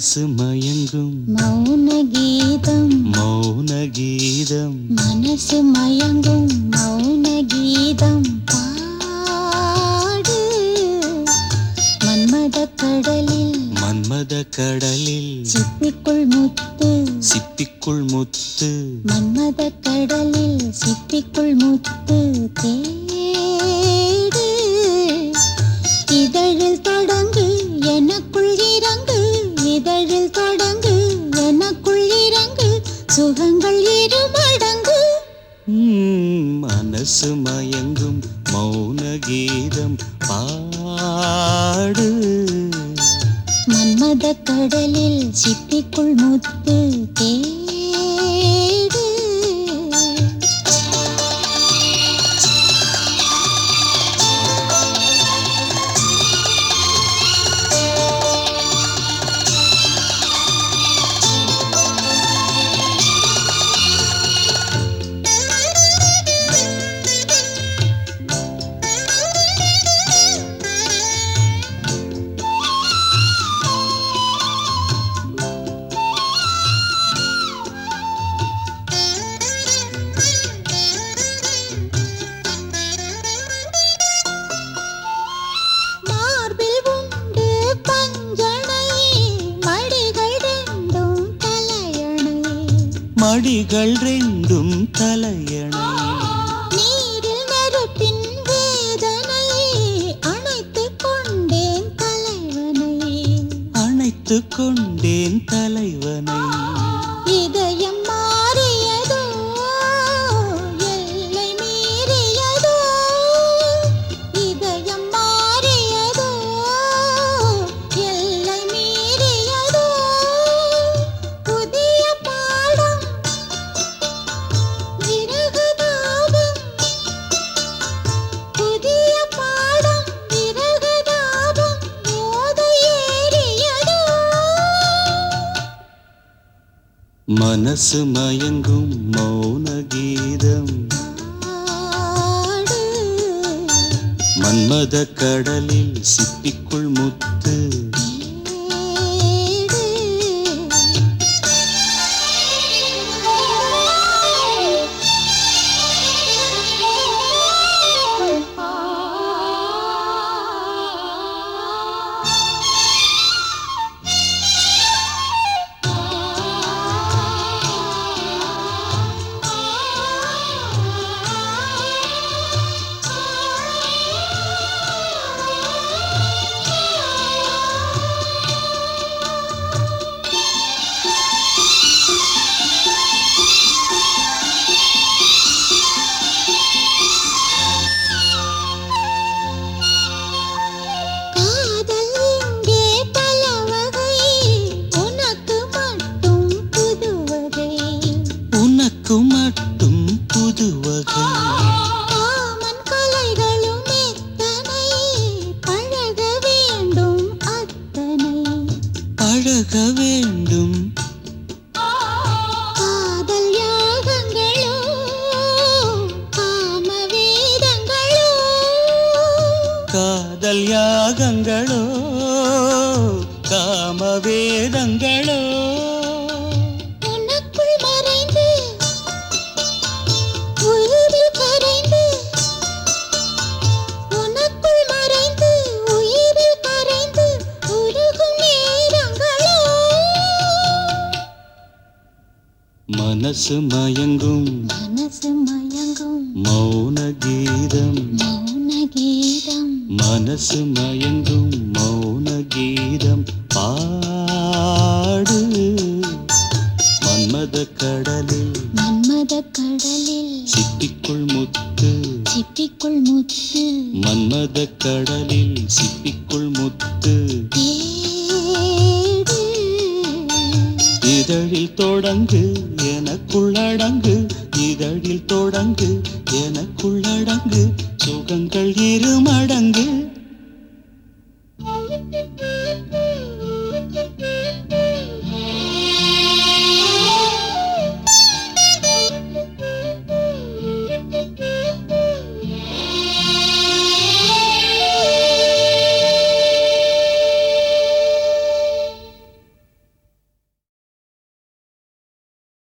மனசு மயங்கும் மௌன கீதம் மௌன கீதம் மனசு மயங்கும் மௌன கீதம் பாடு மன்மத கடலில் மன்மத கடலில் சிப்பிக்குள் முத்து சிப்பிக்குள் முத்து மன்மத கடலில் சிப்பிக்குள் முத்து தேடு இதழில் தொடங்கு எனக்குள் இறங்கு இதழில் தொடங்கு எனக்குள் இறங்கு சுகங்கள் இரு மடங்கு ம், மனசு மயங்கும் மௌன கீதம் பாடு மன்மத கடலில் சிப்பிக்குள் முத்து தேடு மார்பில் உண்டு பஞ்சனை மடிகள் ரெண்டும் தலையணை மடிகள் ரெண்டும் தலையணை நீரில் நெருப்பின் வேதனை அணைத்துக் கொண்டேன் தலைவனை அணைத்து கொண்டேன் தலைவனை இதயம் மாறியதோ எல்லை மீறியதோ இதயம் மாறியதோ எல்லை மீறியதோ புதிய பாடம் விரகதாபம் புதிய பாடம் விரகதாபம் போதை ஏறியதோ மனசு மயங்கும் மௌன கீதம் ஆடு மன்மத கடலில் சிப்பிக்குள் முத்து ஏடு காதல் இங்கே பல வகை உனக்கு மட்டும் புது வகை உனக்கு மட்டும் புது வகை காமன் கலைகளும் எத்தனை பழக வேண்டும் அத்தனை பழக வேண்டும் காதல் யாகங்களோ காம வேதங்களோ காதல் யாகங்களோ காம வேதங்களோ உனக்குள் மறைந்து உயிரில் கரைந்து உனக்குள் மறைந்து உயிரில் கரைந்து உருகும் நேரங்களோ மனசு மயங்கும் மனசு மயங்கும் மௌன கீதம் மௌன கீதம் மனசு மயங்கும் மௌன கீதம் பாடு மன்மத கடலில் மன்மத கடலில் சிப்பிக்குள் முத்து சிப்பிக்குள் முத்து மன்மத கடலில் சிப்பிக்குள் முத்து தேடு இதழில் தொடங்கு எனக்குள்ளடங்கு இதழில் தொடங்கு எனக்குள்ளடங்கு சுகங்கள் இரு மடங்கு